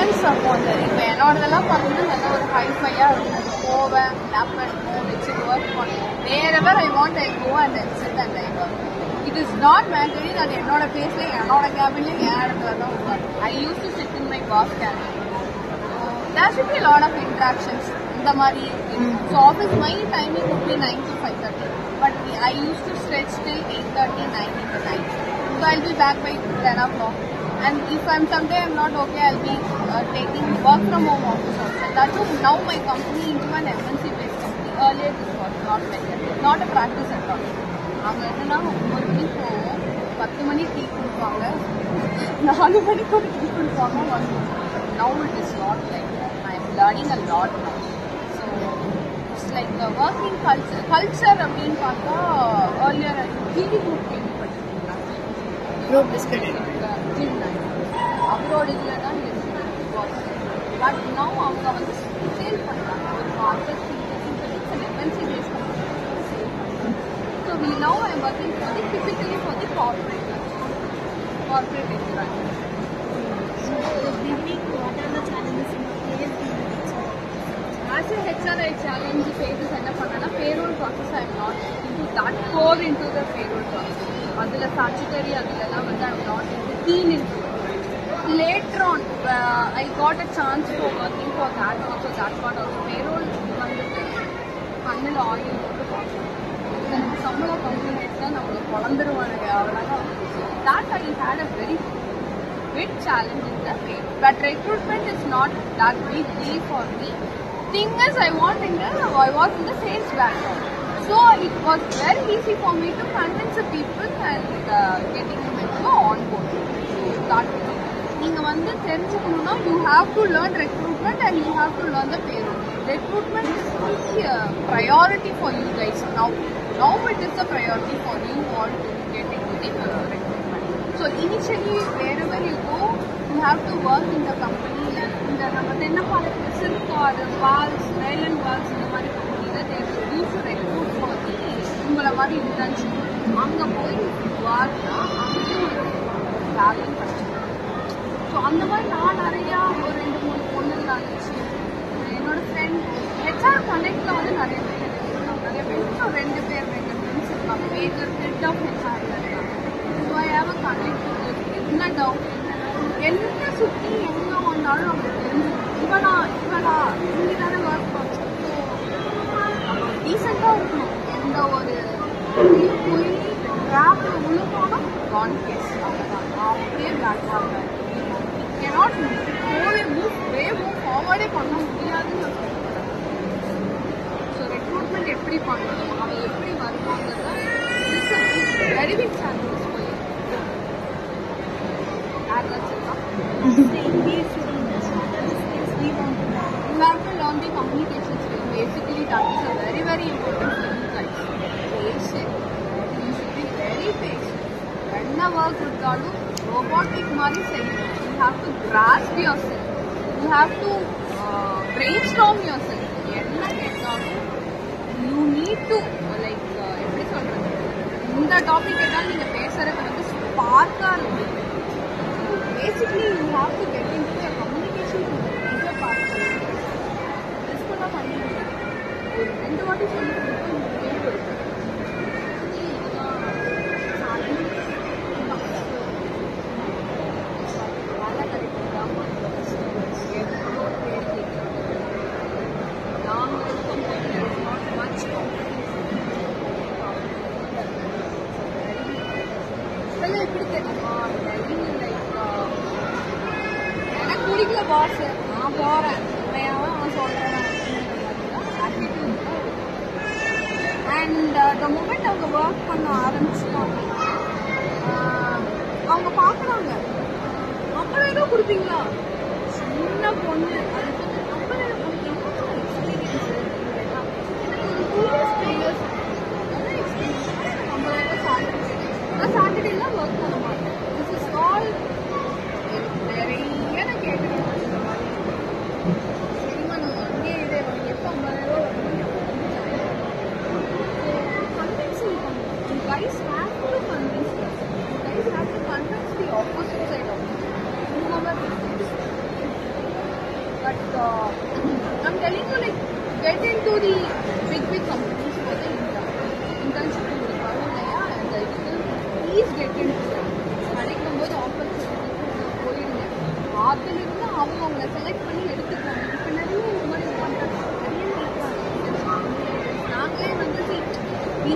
Depends அப்போ அந்த இப்போ என்னோடதெல்லாம் பார்த்தீங்கன்னா நல்லா ஒரு ஹைஃபையாக இருக்கும் போவேன் லேப்டாப் இருக்கும் வச்சு ஒர்க் பண்ணுவேன் wherever I want I go and set and I work it is not mandatory அது என்னோட பிளேஸ்ல என்னோட கேபின்ல என் இடத்துல தான் உட்காரு I used to sit in my boss cabin there should be lot of interactions இந்த மாதிரி so office my timing would be nine to five thirty but I used to stretch till eight thirty nine in the night so I'll be back by 10 o'clock and if I'm someday I'm not okay I'll be uh, taking work from home office also that too now my company into an MNC based company earlier this was not like that not a practice at all அவங்க என்னன்னா ஒன்பது மணி போவோம் பத்து மணி tea கொடுப்பாங்க நாலு மணிக்கு ஒரு tea கொடுப்பாங்க one now it is not like I am learning a lot now so it's like working culture culture அப்படின்னு பார்த்தா ஏர்லியர் டிவி குரூப் கேள்விப்பட்டிருக்கீங்களா குரூப் டிஸ்கஷன் அவரோட இதில் தான் பட் நவ் அவங்க வந்து சேல் பண்ணுறாங்க ஒரு market MNC base so we now I working for the typically for the corporate corporate interaction as a HR I challenge faces என்ன பண்ணேன்னா payroll process I am not into that core into the payroll process அதில் statutory அதிலலாம் வந்து I am not into keen into later on uh, I got a chance for working for that also that part also payroll வந்துட்டு கண்ணில் oil போட்டு பார்க்கணும் எனக்கு சம்பளம் கம்மி ஆயிடுச்சா நம்மளுக்கு குழந்துருவானுங்க அவ்வளோதான் that I had a very big challenge in the payroll but recruitment is not that big deal for me thing is I want in the I was in the sales background so it was very easy for me to convince the people and uh, getting them into on board so that நீங்க வந்து தெரிஞ்சுக்கணும்னா you have to learn recruitment and you have to learn the payroll recruitment is priority for you guys now now it is a priority for you all to get into the recruitment so initially wherever you go you have to work இந்த கம்பெனியில் இந்த நம்ம தென்னப்பாலத்தில் சில்காடு Waals லைலன் Waals இந்த மாதிரி கம்பெனியில் தேவை use recruit for the உங்களை மாதிரி இன்டர்ன்ஷிப் அங்கே போய் ஒர்க்னா அங்கேயும் வேலையும் கிடைச்சிடும் ஸோ அந்த மாதிரி நான் நிறையா ஒரு ரெண்டு மூணு பொண்ணுங்க இருந்துச்சு என்னோட ஃப்ரெண்ட் ஹெச்ஆர் கனெக்ட்ல வந்து நிறைய பேர் இருக்காங்க. நிறைய பேர் இன்னும் ரெண்டு பேர் ரெண்டு ஃப்ரெண்ட்ஸ் இருக்காங்க மேஜர் ஹெட் ஆஃப் ஹெச்ஆர்ல இருக்காங்க so I have a connect என்ன டவுட் என்ன சுற்றி எங்கே வந்தாலும் நமக்கு தெரிஞ்சிடும் இவனா இவனா இங்கே தானே ஒர்க் பண்ணுறோம் டீசெண்டாக இருக்கணும் எந்த ஒரு போய் ட்ராப்பில் விழுந்தாலும் கான் கேஸ் அவ்வளோதான் அப்படியே பேக் ஆகிறாரு cannot move move way move ஃபார்வர்டே பண்ண முடியாதுன்னு ஸோ ரெக்ரூட்மெண்ட் எப்படி பண்ணணும் அவன் எப்படி வருவாங்கிறத வெரி பிக் சான்சஸ் போய் You have to learn the communication skill. Basically, that is a very, very important skill, guys. Patient. You should be very patient. என்ன ஒர்க் இருந்தாலும் robotic மாதிரி செய்யணும் you have to grasp yourself you have to brainstorm yourself என்ன கேட்டாலும் you need to like எப்படி சொல்றது இந்த topic கேட்டாலும் நீங்கள் பேசுறது வந்து ஸ்பார்க்காக இருக்கு basically you have to get into communication major part யூஸ்ஃபுல்லாக பண்ணி ஒரு ரெண்டு வாட்டி சொல்லி கொடுத்து உங்களுக்கு கேள்வி வேலை கிடைக்கிறதா நாங்கள் இருக்கோம் நாட் மச் இதெல்லாம் எப்படி தெரியுமா டெய்லி லைக் எனக்கு பிடிக்கல பாஸ் நான் போகிறேன் உண்மையாவே அவன் சொல்கிறேன் அண்ட் த மூமெண்ட் அவங்க ஒர்க் பண்ண ஆரம்பிச்சிட்டாங்கன்னா அவங்க பார்க்குறாங்க அப்புறம் ஏதோ கொடுப்பீங்களா சின்ன பொண்ணு அதுக்கு அப்புறம் எனக்கு என்ன எக்ஸ்பீரியன்ஸ் எனக்கு ஒரு டூ இயர்ஸ் த்ரீ இயர்ஸ் ஐம்பதாயிரம் சாலரி நான் சாட்டர்டேலாம் ஒர்க் பண்ண மாட்டேன் திஸ் இஸ் ஆல் நிறைய நான் கேட்குறேன் இந்த மாதிரி சரிம்மா நம்ம அங்கேயே இதே உனக்கு எப்போ ஐம்பதாயிரம் வருவீங்க convincing you guys have to convince yourself. You guys have to convince the opposite side of it. Whoever it is.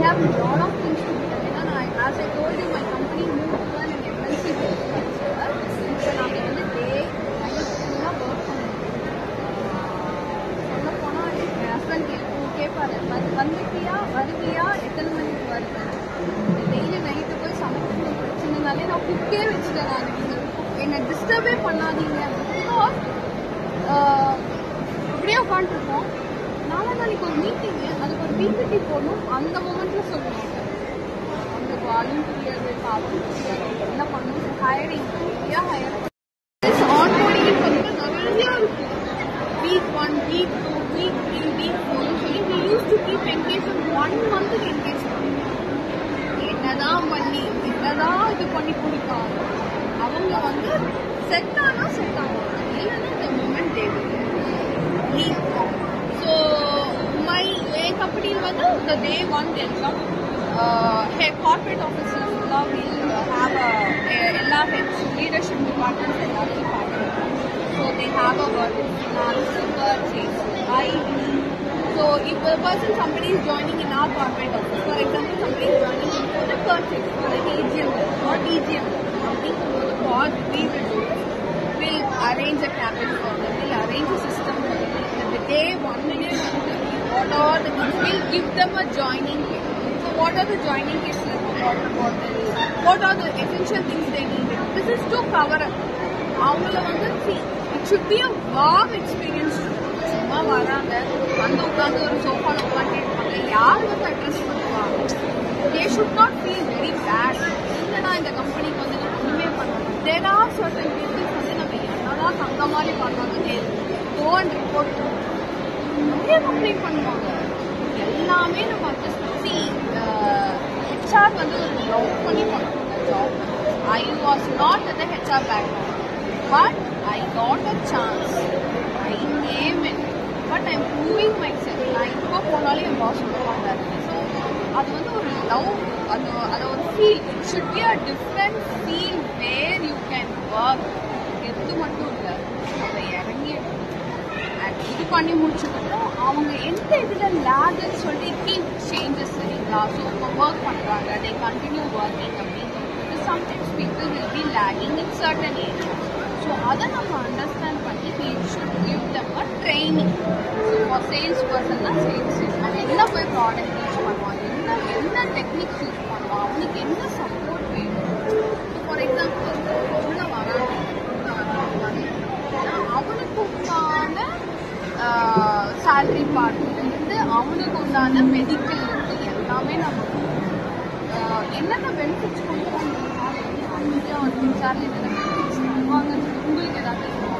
have a lot of things to do. ஏன்னா நான் as I told you, my company moved to an MNC based culture. இப்போ நாங்கள் வந்து day night ஃபுல்லாக work சொல்ல போனால் என் husband கேட்போம் கேட்பாரு வந்து வந்துட்டியா வருவியா எத்தனை மணிக்கு வருவேன் டெய்லி நைட்டு போய் சமைக்கணும் பிரச்சனைனாலே நான் குக்கே வச்சுட்டேன் நான் நீங்கள் என்னை டிஸ்டர்பே பண்ணாதீங்க பிகாஸ் இப்படியே உட்காந்துருக்கோம் நாளை நாளைக்கு ஒரு மீட்டிங்கு அதுக்கு ஒரு பிபிடி போடணும் அந்த மூமெண்ட்ல சொல்லுவாங்க அந்த வாலும் தெரியாது காலும் தெரியாது என்ன பண்ணணும் ஹையரிங் நிறையா ஹையர் ஆன்போர்டிங் வந்து நிறைய இருக்கு week one week two week three week ஃபோர்னு சொல்லி we used to keep engagement one மந்த்துக்கு என்கேஜ் என்னதான் பண்ணி என்னதான் இது பண்ணி கொடுத்தாங்க அவங்க வந்து செட் ஆனா செட் ஆகும் இல்லைன்னா இந்த மூமெண்ட் தேவை ஸோ மை என் கம்பெனியில் வந்து இந்த டே ஒன் எல்லாம் கார்பரேட் ஆஃபீஸில் ஃபுல்லாக வில் ஹாவ் எல்லா ஹெட்ஸ் லீடர்ஷிப் டிபார்ட்மெண்ட்ஸ் எல்லாத்தையும் பார்க்குறோம் so they have a word finance purchase IT So if a person, somebody is joining in our corporate office, for example, somebody is joining in for the purchase, for the AGM or DGM, something for the board, we will do it. We'll arrange a cabin for them, we'll arrange a system for them. And the day one minute, what are the things, we'll give them a joining kit. So what are the joining kits like water bottle, what are the essential things they need. This is to cover up. அவங்கள வந்து see, it should be a wow experience சும்மா வராங்க வந்து உட்காந்து ஒரு சோஃபால உட்காந்து இருப்பாங்க யார் வந்து அட்ரஸ் பண்ணுவாங்க they should not feel very bad இல்லைனா இந்த கம்பெனிக்கு வந்து நம்ம ஒன்றுமே பண்ணணும் தேர் ஆர் சர்டன் பீப்புள்ஸ் வந்து நம்ம என்னதான் தங்க மாதிரி பார்த்தாங்க கோ அண்ட் ரிப்போர்ட் நிறைய கம்ப்ளைண்ட் பண்ணுவாங்க எல்லாமே நம்ம அட்ஜஸ்ட் சி ஹெச்ஆர் வந்து ஒரு லவ் பண்ணி பண்ணணும் job I was not at HR background but I got a chance I name it but I am proving myself நான் இப்போ போனாலும் என் பாஸ் சொல்லுவாங்க ஸோ அது வந்து ஒரு லவ் அது அது ஒரு feel it should be a different feel where you can work எது மட்டும் இல்லை அதை இறங்கி இது பண்ணி முடிச்சதுக்கப்புறம் அவங்க எந்த இதில் லேகுன்னு சொல்லி கீப் சேஞ்சஸ் சரிங்களா ஸோ இப்போ ஒர்க் பண்ணுறாங்க தே கண்டினியூ ஒர்க்கிங் அப்படிங்கிறது sometimes people will be lagging in certain area so அதை நம்ம அண்டர்ஸ்டாண்ட் பண்ணி we should give them a training so for sales பர்சன்னா சேல்ஸ் அவன் என்ன போய் ப்ராடக்ட் யூஸ் பண்ணுவான் என்ன என்ன டெக்னிக்ஸ் யூஸ் பண்ணுவான் அவனுக்கு என்ன சப்போர்ட் வேணும் ஃபார் எக்ஸாம்பிள் உள்ள வரான் அவனுக்கு உண்டான சேலரி பார்ட்லேருந்து அவனுக்கு உண்டான மெடிக்கல் இருக்கு எல்லாமே நம்ம ஆஹ் என்னென்ன பெனிஃபிட்ஸ் கொடுக்குறோம் அமைதியாக வந்து விசாரணை என்னென்ன பெனிஃபிட்ஸ் தருவாங்கன்னு உங்களுக்கு ஏதாவது தெரியுமா?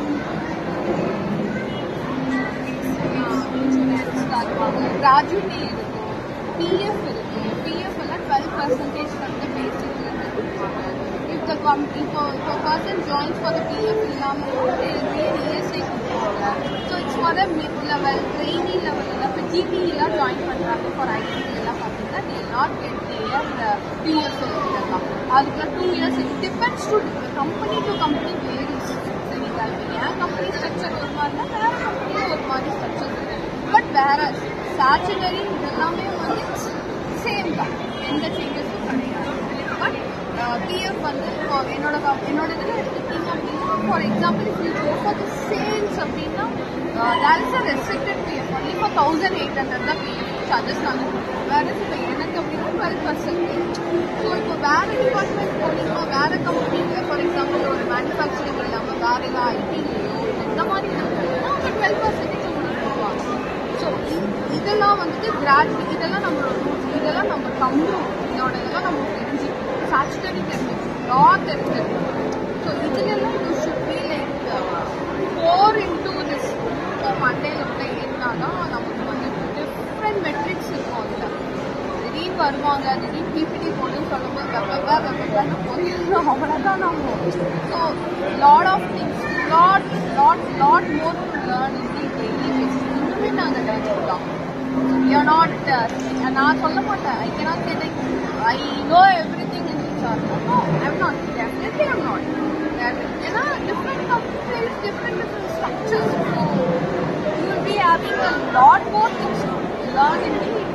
இன்சூரன்ஸ் தருவாங்க கிராஜுவிட்டி இருக்கும் பிஎஃப் இருக்கும் பிஎஃப் எல்லாம் டுவெல் பர்சன்டேஜ் வந்து பேசிக்ல இருந்து கொடுப்பாங்க இஃப் த கம் இப்போ இப்போ person joins for the PF இல்லாமல் வந்து இஎஸ்ஐ கொடுப்பாங்க so it's for the mid level trainee லெவலில் இப்போ ஜிபிலாம் ஜாயின் பண்ணுறாங்க ஃபார் ஐடி எல்லாம் பார்த்தீங்கன்னா they not get their PF இதெல்லாம் அதுக்கு two years it depends to company to company varies சரிங்களா இப்போ என் கம்பெனி ஸ்ட்ரக்சர் ஒரு மாதிரினா வேறு கம்பெனியில் ஒரு மாதிரி ஸ்ட்ரக்சர் இருக்கு பட் வேற ஸ்டாச்சுனரி இதெல்லாமே வந்து சேம் தான் எந்த சேஞ்சஸும் கிடையாது பட் பிஎஃப் வந்து இப்போ என்னோட கம்- என்னோட இதில் எடுத்துக்கிட்டீங்க அப்படின்னா for example if you go for the sales அப்படின்னா there is a restricted PF only for thousand eight hundred தான் பிஎஃப் சார்ஜஸ் நாங்கள் கொடுப்போம் வேற இப்போ எனக்கு அப்படின்னா டுவெல் பர்சன்டேஜ் ஸோ இப்போ வேற டிபார்ட்மெண்ட் போனீங்கன்னா வேற கம்பெனியில் ஃபார் எக்ஸாம்பிள் ஒரு மேனுஃபேக்சரிங் இல்லாமல் வேற ஏதாவது ஐடிலையோ இந்த மாதிரி போனீங்கன்னா அவங்க டுவெல் பர்சன்டேஜ் உங்களுக்கு போவாங்க ஸோ இதெல்லாம் வந்துட்டு கிராஜுவி இதெல்லாம் நம்மளோட ரூல்ஸ் இதெல்லாம் நம்ம கம்பும் இதோட இதெல்லாம் நம்ம தெரிஞ்சு சாச்சுட்டரி தெரிஞ்சுக்கணும் லா தெரிஞ்சிருக்கணும் ஸோ இதுலெல்லாம் you should be like for into this இப்போ மண்டேல உள்ள ஏறினா தான் நமக்கு வந்து டிஃப்ரெண்ட் மெட்ரிக்ஸ் இருக்கும் அதில் திடீர்னு வருவாங்க திடீர்னு பிபிடி போடுன்னு சொல்லும்போது வெப்பா வெப்பான்னு போயிடணும் அவ்வளோதான் நம்ம so lot of things lot lot lot more to learn in the daily basis இன்னுமே நாங்கள் லேர்ன் பண்ணலாம் யூஆர் நாட் நான் சொல்ல மாட்டேன் I cannot say like I know everything in HR no I'm not definitely I'm not ஏன்னா different companies different different structures so you will be having a lot more things learn in the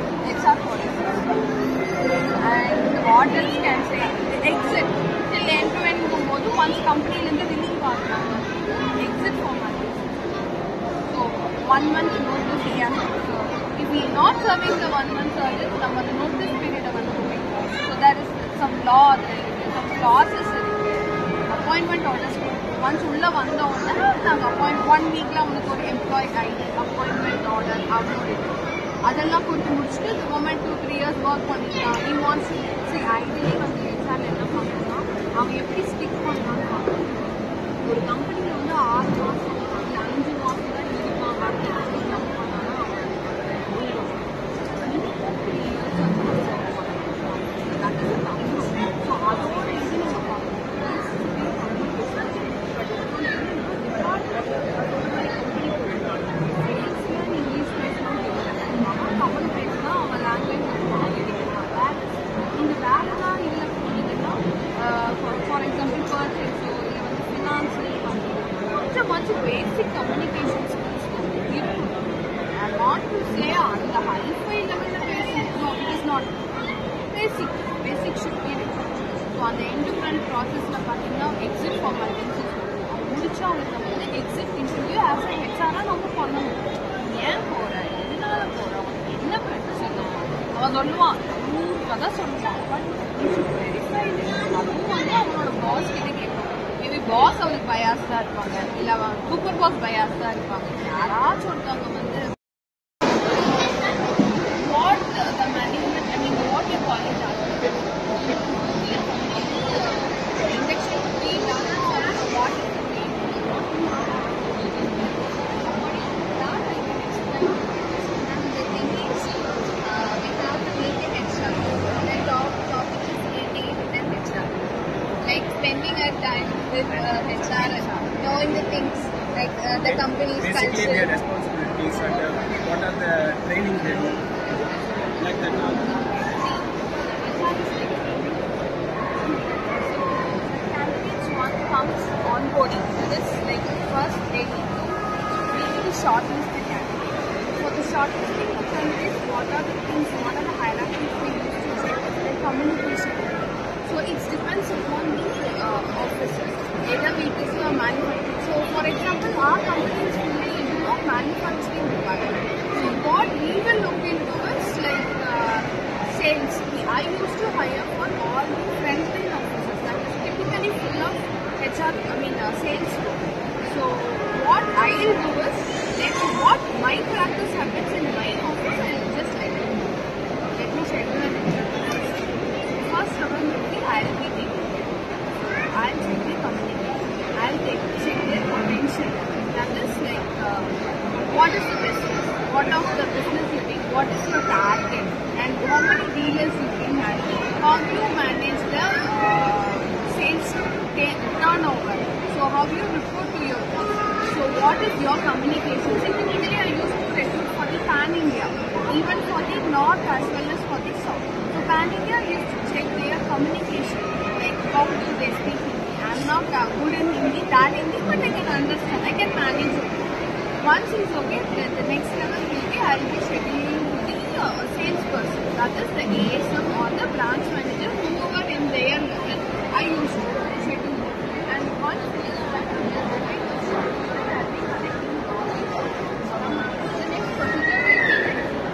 HR policies. And what else can say? The exit. Till end to end போது once company ல இருந்து relieve ஆகுறாங்க. Exit formalities. So one month notice he has to serve. If he not serving the one month service, நம்ம அந்த notice period வந்து முடிக்கும். So there is some law there இருக்கு. Some clauses இருக்கு. Appointment orders once உள்ள வந்த உடனே நாங்கள் அப்பாயிண்ட் ஒன் வீக்ல உனக்கு ஒரு எம்ப்ளாய் ஐடி அப்பாயின்மெண்ட் ஆர்டர் அவ்வளோ இருக்கு அதெல்லாம் கொடுத்து முடிச்சுட்டு இந்த moment two three years work பண்ணிக்கலாம் நீ வாண்ட்ஸ் சரி ஐடியிலே வந்து ஹெச்ஆர் என்ன பண்ணணும்னா அவன் எப்படி ஸ்டிக் பண்ணான்னு பார்க்கணும் ஒரு கம்பெனியில் வந்து ஆறு மாதம் இல்லை அஞ்சு மாதம் தான் இருப்பான் அப்படின்னு சொல்லி ஜம்ப் பண்ணானா அவன் போயிடும் த்ரீ இயர்ஸ் அந்த மாதிரி ஜம்ப் பண்ணுவான் தட் இஸ் தமிழ் ஸோ அதோட இது நம்ம பார்க்கணும் பட் இங்கிலீஷ் பேசணும் தமிழ் பேசினா அவன் லாங்குவேஜ் கிடைக்கிறான் இந்த வேலைலாம் இல்லை போனீங்கன்னா ஃபார் எக்ஸாம்பிள் பர்ச்சேஸோ இல்லை வந்து ஃபினான்ஸில் கொஞ்சமாச்சும் பேசிக் கம்யூனிகேஷன் ஸ்கில்ஸ் இருக்கும் ஐ வாண்ட் டு சே அந்த ஹைஃபை லெவலில் பேசிக்கணும் it is not basic basic should be so அந்த எண்டு ஃப்ரண்ட் ப்ராசஸில் பார்த்தீங்கன்னா எக்ஸிட் ஃபார்மாலிட்டிஸ் அவங்க முடிச்சா அவங்களுக்கு நம்ம வந்து எக்ஸிட் இன்டர்வியூ ஆஸ் அ ஹெச்ஆராக நம்ம பண்ணணும் ஏன் போகிற எதனால போகிற உனக்கு என்ன பிரச்சனை அவன் சொல்லுவான் நூறு தான் சொல்லுவான் பட் அதுவும் வந்து அவனோட பாஸ் கிட்ட கேட்பான் மேபி பாஸ் அவனுக்கு பயாஸ்டாக இருப்பாங்க இல்லை அவன் சூப்பர் பாஸ் பயாஸ்டாக இருப்பாங்க யாராச்சும் ஒருத்தவங்க வந்து what the, the management, I mean, what you call it as induction to be done as what is the main that I can explain. And the thing is, uh, we have to make it extra. The top topic is AD then HR. Like spending our time with uh, HR and knowing the things like uh, the company's Basically, culture. their responsibilities and uh, what are the training they do. Like that. candidates one comes onboarding. That is like first they need to we need to shortlist the candidate. For the shortlisting of candidates, what are the things, what are the hierarchies we use to check their communication? So it depends upon the uh, officers, either VTC or manufacturing. So for example, our company is fully into a manufacturing department. So what we will look into is like uh, sales. I used to hire for all the frontline officers that is typically full of HR, I mean uh, sales. role. So what I will do is let what my practice happens in my office. I will just let you know. Let me schedule an interview. First round will be I'll be taking. I'll check the communication. I'll take check their potential. That is like uh, what is the business? What of the business you think? What is your target? And how many dealers you can handle? How do you manage the uh, sales ta- turnover? So how do you report to your boss? So what is your communication? So typically I used to recruit for the pan India, even for the north as well as for the south. So pan India used to check their communication, like how do they speak Hindi. I'm not uh, good in Hindi, that Hindi, but I can understand. I can manage it. Once it's okay, then the next level will be I'll be scheduling to the uh, salesperson. That is the ASM or the branch manager, whoever in their level, I used to schedule. And once it is done, I will schedule and I'll be connecting all the The next procedure will be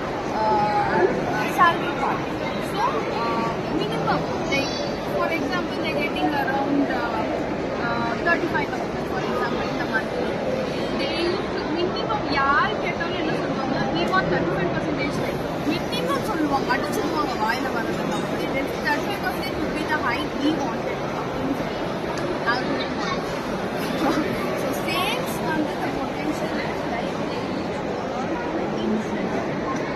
uh, salary part. So, uh, minimum, like for example, they're getting around uh, uh, 35,000 for example in the month. They used to, minimum யார் கேட்டாலும் என்ன சொல்லுவாங்க we want 35 percentage rate. minimum சொல்லுவாங்க அடிச்சிருவாங்க வாயில வரது company 35 percent would be the high we wanted அப்படின்னு சொல்லுவாங்க நாங்கள் So sales வந்து the potential is like they used to earn instant.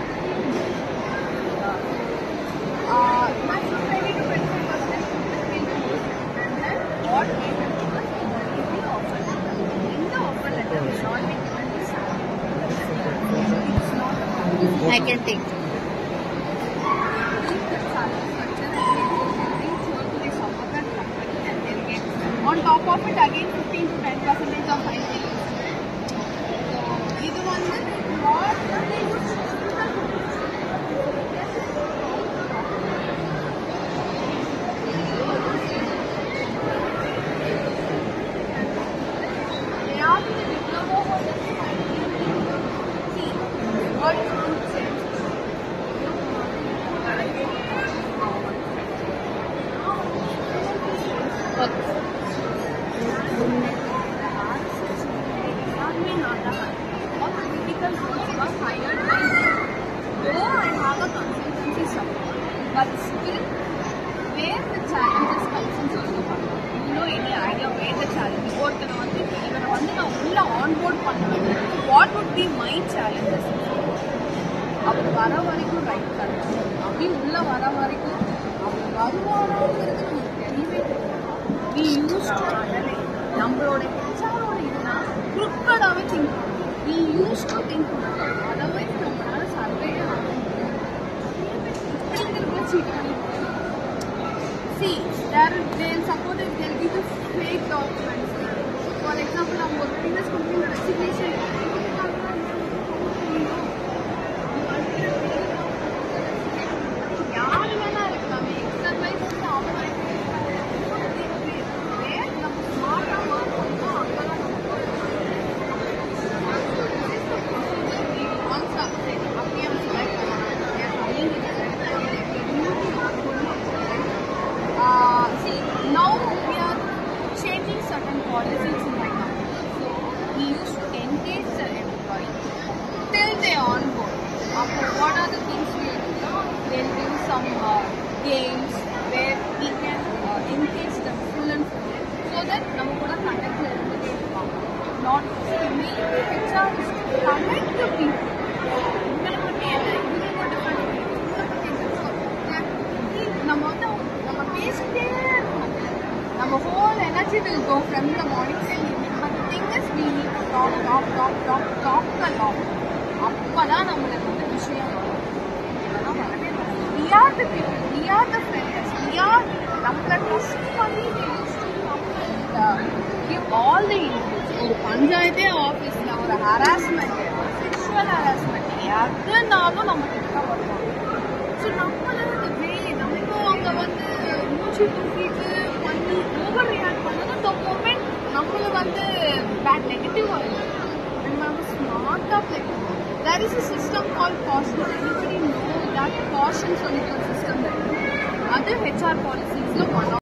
Uh, maximum 20 to 25 percent will be and then what we will do is we will give the offer letter. In the offer letter, we will not be given the salary. It's not a promise. I can take. Keep the salary structure and they will reach out to the top of that company and they'll get on top of it again 15 to 10 percentage of high இது வந்து what எல்லாருமே நான் தான் all the critical roles were hired by me. Though I have a consultancy support, but still where the challenges comes in சொல்லுங்க பார்க்கலாம். You know any idea where the challenge ஒருத்தனை வந்து இவனை வந்து நான் உள்ள ஆன்போர்ட் பண்ண வேண்டும் what would be my challenges அவர் வர வரைக்கும் ரைட் கரெக்ட் அப்படி உள்ள வர வரைக்கும் அவர் வருவாராங்கிறது நமக்கு தெரியவே வி யூஸ் டு அனலைஸ் நம்மளோட ஹெச்ஆரோட இதுனா குறுக்கடாவே think we use to think otherwise நம்மளால சர்வே ஆக முடியாது இப்படிங்கிறத சீட் பண்ணி See, there they'll suppose if they'll give us fake documents. For example, அவங்க ஒரு business company resignation யாரு வேணா இருக்கலாமே எக்ஸர்வைஸ் அவங்க நம்ம ஸ்மார்ட்டாக மாற்றோம்னா அங்கெல்லாம் ஒன்ஸ் அப்படியே select Uh, see, now we are changing certain policies in my company. So, we used to engage the employee till they on board. After what are the things we will do? We'll do some uh, games where we can uh, engage them full and full so that நம்ம கூட கண்டக்ட்ல இருந்துட்டே இருப்பாங்க not main HR is to connect to people உங்களை பற்றி என்ன இவங்க மட்டும் பண்ணி உங்களை பற்றி என்ன சொல்லுங்க நம்ம வந்து நம்ம பேசிட்டே இருக்கணும் நம்ம whole energy will go from the morning till evening but thing is we need to talk talk talk talk talk the long அப்பதான் நம்மளுக்கு வந்து விஷயம் வரும் இல்லைன்னா வரவே வராது we are the people we are the friends we are நம்மளை trust பண்ணி we use to come and give all the interest ஒரு பஞ்சாயத்தே ஆஃபீஸில் ஒரு ஹராஸ்மெண்ட் செக்ஷுவல் ஹராஸ்மெண்ட் எதுனாலும் நம்ம கிட்ட வருவாங்க ஸோ நம்மளோட வே நமக்கும் அங்கே வந்து மூச்சு தூக்கிட்டு பண்ணி ஓவர் ரியாக்ட் பண்ணது த மூமெண்ட் நம்மள வந்து பேட் நெகட்டிவ் ஆகும் நம்ம ஸ்மார்ட்டாக ப்ளே பண்ணுவோம் there is a system call caution anybody no that caution சொல்லிட்டு ஒரு சிஸ்டம் அது ஹெச்ஆர் பாலிசிஸில் ஒன்